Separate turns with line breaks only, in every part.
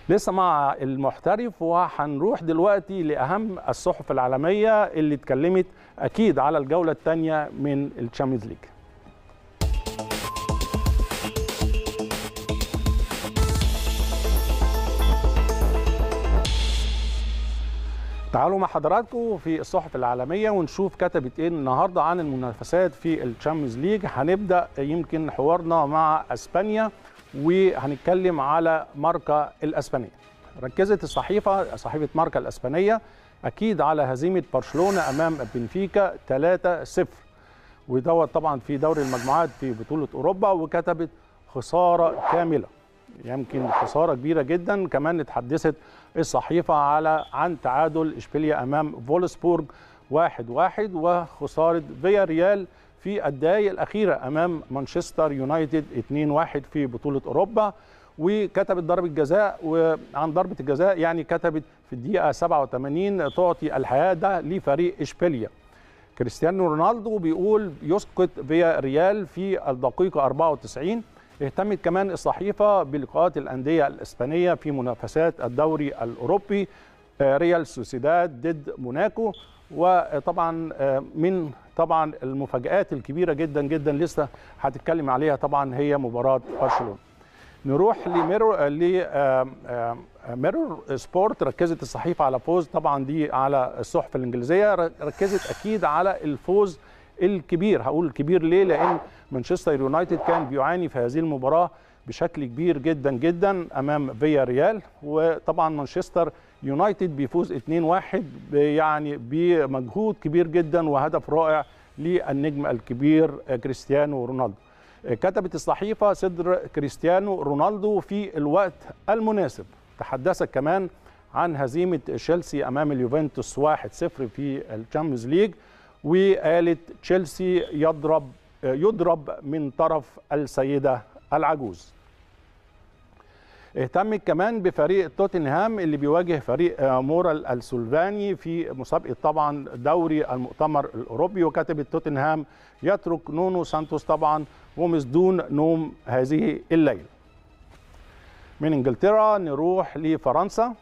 لسه مع المحترف وهنروح دلوقتي لاهم الصحف العالميه اللي اتكلمت اكيد على الجوله الثانيه من الشامبيونز ليج تعالوا مع حضراتكم في الصحف العالميه ونشوف كتبت ايه النهارده عن المنافسات في الشامبيونز ليج هنبدا يمكن حوارنا مع اسبانيا وهنتكلم على ماركا الاسبانيه ركزت الصحيفه صحيفه ماركا الاسبانيه اكيد على هزيمه برشلونه امام بنفيكا 3-0 ودوت طبعا في دوري المجموعات في بطوله اوروبا وكتبت خساره كامله يمكن خساره كبيره جدا كمان اتحدثت الصحيفه على عن تعادل اشبيليا امام فولسبورج 1 1 وخساره فيا ريال في الدقائق الاخيره امام مانشستر يونايتد 2 1 في بطوله اوروبا وكتبت ضربه جزاء وعن ضربه الجزاء يعني كتبت في الدقيقه 87 تعطي الحياه ده لفريق اشبيليا كريستيانو رونالدو بيقول يسقط فيا ريال في الدقيقه 94 اهتمت كمان الصحيفه بلقاءات الانديه الاسبانيه في منافسات الدوري الاوروبي ريال سوسيداد ضد موناكو وطبعا من طبعا المفاجات الكبيره جدا جدا لسه هتتكلم عليها طبعا هي مباراه برشلونه نروح لميرور ميرور سبورت ركزت الصحيفه على فوز طبعا دي على الصحف الانجليزيه ركزت اكيد على الفوز الكبير هقول الكبير ليه لان مانشستر يونايتد كان بيعاني في هذه المباراه بشكل كبير جدا جدا امام فيا ريال وطبعا مانشستر يونايتد بيفوز 2-1 يعني بمجهود كبير جدا وهدف رائع للنجم الكبير كريستيانو رونالدو كتبت الصحيفه صدر كريستيانو رونالدو في الوقت المناسب تحدثت كمان عن هزيمه تشيلسي امام اليوفنتوس 1-0 في الشامبيونز ليج وقالت تشيلسي يضرب يضرب من طرف السيده العجوز اهتمت كمان بفريق توتنهام اللي بيواجه فريق مورال السلفاني في مسابقه طبعا دوري المؤتمر الاوروبي وكتبت توتنهام يترك نونو سانتوس طبعا ومسدون نوم هذه الليله من انجلترا نروح لفرنسا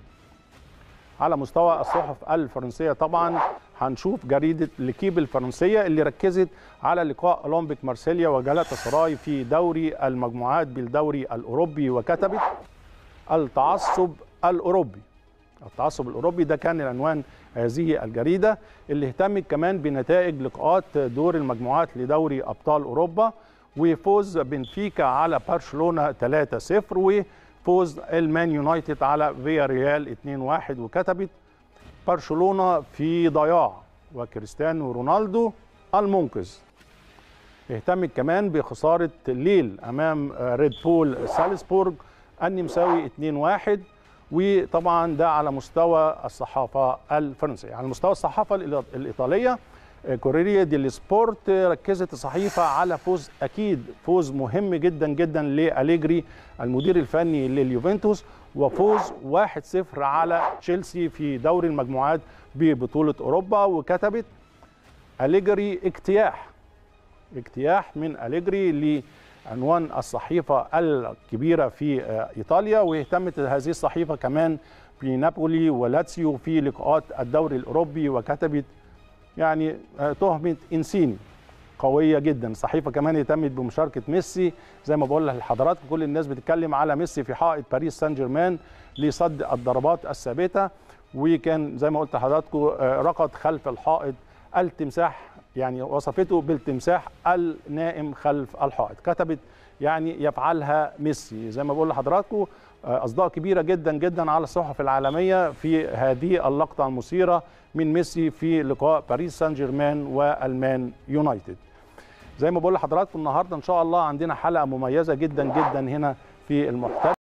على مستوى الصحف الفرنسيه طبعا هنشوف جريده ليكيب الفرنسيه اللي ركزت على لقاء اولمبيك مارسيليا وجلاتا سراي في دوري المجموعات بالدوري الاوروبي وكتبت التعصب الاوروبي التعصب الاوروبي ده كان العنوان هذه الجريده اللي اهتمت كمان بنتائج لقاءات دور المجموعات لدوري ابطال اوروبا وفوز بنفيكا على برشلونه 3-0 وفوز المان يونايتد على فيا ريال 2-1 وكتبت برشلونه في ضياع وكريستيانو رونالدو المنقذ اهتمت كمان بخساره ليل امام ريد بول سالزبورج النمساوي 2-1 وطبعا ده على مستوى الصحافه الفرنسيه على مستوى الصحافه الايطاليه كوريريا دي سبورت ركزت الصحيفه على فوز اكيد فوز مهم جدا جدا لاليجري المدير الفني لليوفنتوس وفوز 1-0 على تشيلسي في دوري المجموعات ببطوله اوروبا وكتبت اليجري اجتياح اجتياح من اليجري لعنوان الصحيفه الكبيره في ايطاليا واهتمت هذه الصحيفه كمان بنابولي ولاتسيو في لقاءات الدوري الاوروبي وكتبت يعني تهمه انسيني قويه جدا الصحيفه كمان اهتمت بمشاركه ميسي زي ما بقول لحضراتكم كل الناس بتتكلم على ميسي في حائط باريس سان جيرمان لصد الضربات الثابته وكان زي ما قلت لحضراتكم رقد خلف الحائط التمساح يعني وصفته بالتمساح النائم خلف الحائط كتبت يعني يفعلها ميسي زي ما بقول لحضراتكم اصداء كبيره جدا جدا على الصحف العالميه في هذه اللقطه المثيره من ميسي في لقاء باريس سان جيرمان والمان يونايتد زي ما بقول لحضراتكم النهارده ان شاء الله عندنا حلقه مميزه جدا جدا هنا في المحترف